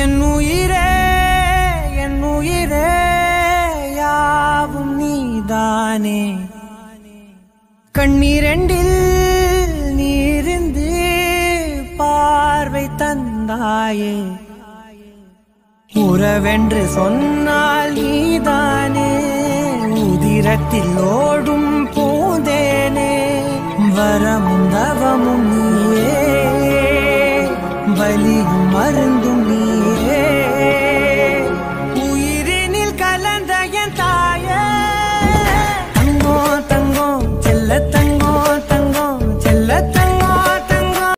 என் உயிரே என் உயிரே யாவும் நீதானே கண்ணீரெண்டில் நீரிந்து பார்வை தந்தாயே உறவென்று சொன்னால் நீதானே உதிரத்தில் ஓடும் பூந்தேனே வரமும் தவமும் நீயே